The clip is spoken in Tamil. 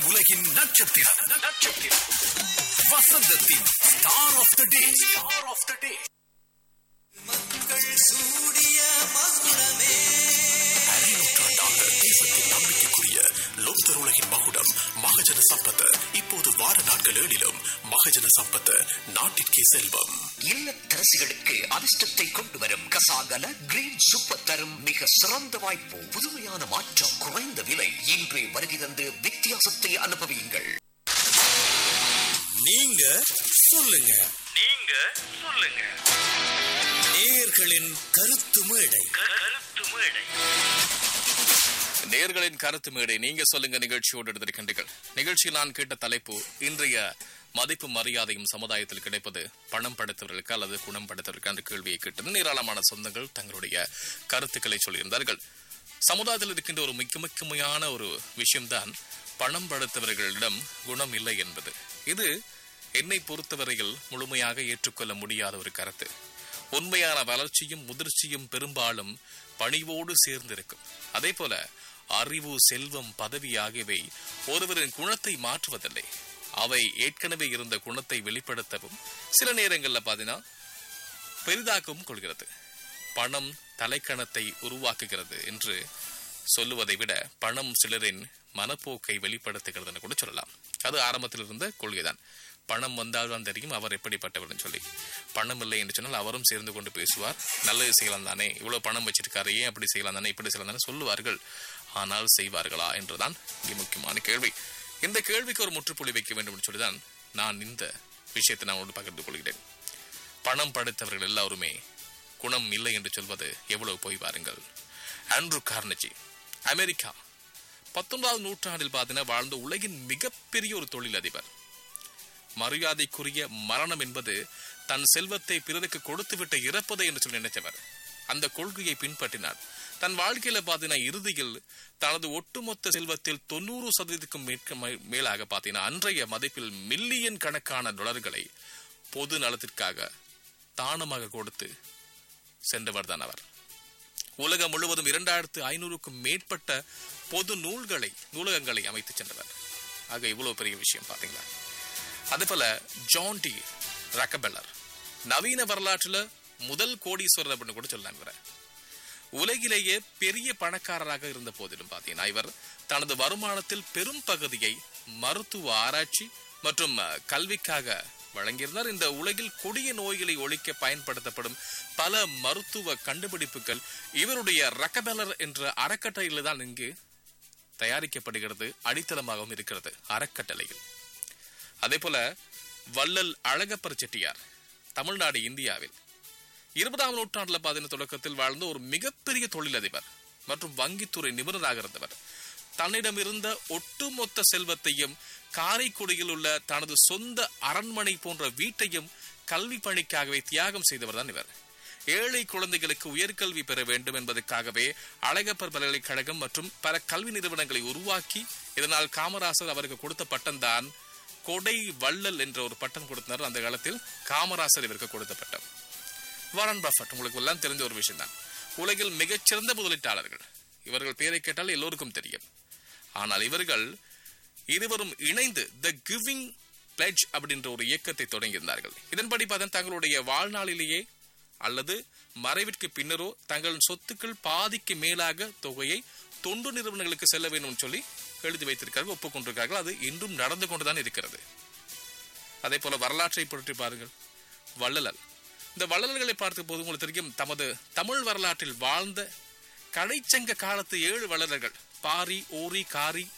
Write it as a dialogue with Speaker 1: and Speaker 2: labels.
Speaker 1: உலகின் நட்சத்திரம் நட்சத்திரம் வசந்தத்தின் star of the day star of the day அரைநூற்றாண்டாக தேசத்தின் நம்பிக்கைக்குரிய லோக்தர் உலகின் மகுடம் மகஜன சம்பத் இப்போது வார நாட்கள் ஏழிலும் மகஜன சம்பத் நாட்டிற்கே செல்வம்
Speaker 2: இல்லத்தரசிகளுக்கு அதிர்ஷ்டத்தை கொண்டு வரும் கசாகல கிரீன் சூப்பர் தரும் மிக சிறந்த வாய்ப்பு புதுமையான மாற்றம் குறைந்த விலை இன்றே வருகை தந்து வித்தியாசத்தை அனுபவியுங்கள்
Speaker 1: நீங்க சொல்லுங்க
Speaker 3: நீங்க சொல்லுங்க
Speaker 1: நேயர்களின் கருத்து மேடை
Speaker 3: கருத்து மேடை
Speaker 4: நேர்களின் கருத்து மேடை நீங்க சொல்லுங்க நிகழ்ச்சியோடு எடுத்திருக்கின்றீர்கள் நிகழ்ச்சியில் நான் கேட்ட தலைப்பு இன்றைய மதிப்பு மரியாதையும் சமுதாயத்தில் கிடைப்பது பணம் படைத்தவர்களுக்கு அல்லது குணம் படைத்தவர்களுக்கு என்ற கேள்வியை கேட்டது ஏராளமான சொந்தங்கள் தங்களுடைய கருத்துக்களை சொல்லியிருந்தார்கள் சமுதாயத்தில் இருக்கின்ற ஒரு மிக முக்கியமான ஒரு விஷயம்தான் பணம் படைத்தவர்களிடம் குணம் இல்லை என்பது இது என்னை பொறுத்தவரையில் முழுமையாக ஏற்றுக்கொள்ள முடியாத ஒரு கருத்து உண்மையான வளர்ச்சியும் முதிர்ச்சியும் பெரும்பாலும் பணிவோடு சேர்ந்திருக்கும் அதே போல அறிவு செல்வம் பதவி ஆகியவை ஒருவரின் குணத்தை மாற்றுவதில்லை அவை ஏற்கனவே இருந்த குணத்தை வெளிப்படுத்தவும் சில நேரங்களில் பார்த்தீங்கன்னா பெரிதாக்கவும் கொள்கிறது பணம் தலைக்கணத்தை உருவாக்குகிறது என்று சொல்லுவதை விட பணம் சிலரின் மனப்போக்கை வெளிப்படுத்துகிறதுன்னு கூட சொல்லலாம் அது ஆரம்பத்தில் இருந்த கொள்கைதான் பணம் வந்தால்தான் தெரியும் அவர் எப்படிப்பட்டவர்னு சொல்லி பணம் இல்லை என்று சொன்னால் அவரும் சேர்ந்து கொண்டு பேசுவார் நல்லது செய்யலாம் தானே இவ்வளவு பணம் வச்சிருக்காரு ஏன் அப்படி செய்யலாம் தானே இப்படி செய்யலாம் தானே சொல்லுவார்கள் ஆனால் செய்வார்களா என்றுதான் இங்கே முக்கியமான கேள்வி இந்த கேள்விக்கு ஒரு முற்றுப்புள்ளி வைக்க வேண்டும் என்று சொல்லிதான் நான் இந்த விஷயத்தை நான் உங்களோடு பகிர்ந்து கொள்கிறேன் பணம் படைத்தவர்கள் எல்லாருமே குணம் இல்லை என்று சொல்வது எவ்வளவு போய் பாருங்கள் ஆண்ட்ரூ கார்னஜி அமெரிக்கா பத்தொன்பதாவது நூற்றாண்டில் பார்த்தீங்கன்னா வாழ்ந்த உலகின் மிகப்பெரிய ஒரு தொழிலதிபர் மரியாதைக்குரிய மரணம் என்பது தன் செல்வத்தை பிறருக்கு கொடுத்துவிட்டு இறப்பதை என்று சொல்லி நினைச்சவர் அந்த கொள்கையை பின்பற்றினார் தன் வாழ்க்கையில பார்த்தீங்கன்னா இறுதியில் தனது ஒட்டுமொத்த செல்வத்தில் தொண்ணூறு சதவீதத்துக்கும் மேற்க மே- மேலாக பார்த்தீங்கன்னா அன்றைய மதிப்பில் மில்லியன் கணக்கான டாலர்களை பொது நலத்திற்காக தானமாக கொடுத்து சென்றவர் தான் அவர் உலகம் முழுவதும் இரண்டாயிரத்து ஐநூறுக்கும் மேற்பட்ட பொது நூல்களை நூலகங்களை அமைத்து சென்றவர் ஆக இவ்வளவு பெரிய விஷயம் பாத்தீங்களா அதே போல ஜான் டி ரக்கபெல்லர் நவீன வரலாற்றுல முதல் கோடீஸ்வரர் அப்படின்னு கூட சொல்லலாம் இவரை உலகிலேயே பெரிய பணக்காரராக இருந்த போதிலும் பார்த்தீங்கன்னா இவர் தனது வருமானத்தில் பெரும் பகுதியை மருத்துவ ஆராய்ச்சி மற்றும் அஹ், கல்விக்காக வழங்கியிருந்தார் இந்த உலகில் கொடிய நோய்களை ஒழிக்க பயன்படுத்தப்படும் பல மருத்துவ கண்டுபிடிப்புகள் இவருடைய ரக்கபெலர் என்ற அறக்கட்டளையில் தான் இங்கு தயாரிக்கப்படுகிறது அடித்தளமாகவும் இருக்கிறது அறக்கட்டளையில் அதே போல வள்ளல் அழகப்பர் செட்டியார் தமிழ்நாடு இந்தியாவில் இருபதாம் நூற்றாண்டுல பாதின தொடக்கத்தில் வாழ்ந்த ஒரு மிகப்பெரிய தொழிலதிபர் மற்றும் வங்கித்துறை நிபுணராக இருந்தவர் தன்னிடம் இருந்த ஒட்டுமொத்த செல்வத்தையும் காரைக்குடியில் உள்ள தனது சொந்த அரண்மனை போன்ற வீட்டையும் கல்வி பணிக்காகவே தியாகம் செய்தவர் தான் இவர் ஏழை குழந்தைகளுக்கு உயர்கல்வி பெற வேண்டும் என்பதற்காகவே அழகப்பர் பல்கலைக்கழகம் மற்றும் பல கல்வி நிறுவனங்களை உருவாக்கி இதனால் காமராசர் அவருக்கு கொடுத்த பட்டம்தான் கொடை வள்ளல் என்ற ஒரு பட்டம் கொடுத்தனர் அந்த காலத்தில் காமராசர் இவருக்கு கொடுத்த பட்டம் வாரன் பஃபட் உங்களுக்கு எல்லாம் தெரிஞ்ச ஒரு விஷயம் தான் உலகில் மிகச்சிறந்த முதலீட்டாளர்கள் இவர்கள் பெயரை கேட்டால் எல்லோருக்கும் தெரியும் ஆனால் இவர்கள் இருவரும் இணைந்து த கிவிங் பிளெட்ஜ் அப்படின்ற ஒரு இயக்கத்தை தொடங்கியிருந்தார்கள் இதன்படி பார்த்தா தங்களுடைய வாழ்நாளிலேயே அல்லது மறைவிற்கு பின்னரோ தங்கள் சொத்துக்கள் பாதிக்கு மேலாக தொகையை தொண்டு நிறுவனங்களுக்கு செல்ல வேண்டும் சொல்லி எழுதி வைத்திருக்கார்கள் ஒப்புக்கொண்டிருக்கார்கள் அது இன்றும் நடந்து கொண்டுதான் இருக்கிறது அதே போல வரலாற்றை பற்றி பாருங்கள் வள்ளலர் இந்த வள்ளல்களை பார்த்த போது உங்களுக்கு தெரியும் தமது தமிழ் வரலாற்றில் வாழ்ந்த கடைச்சங்க காலத்து ஏழு வள்ளலர்கள் பாரி ஓரி காரி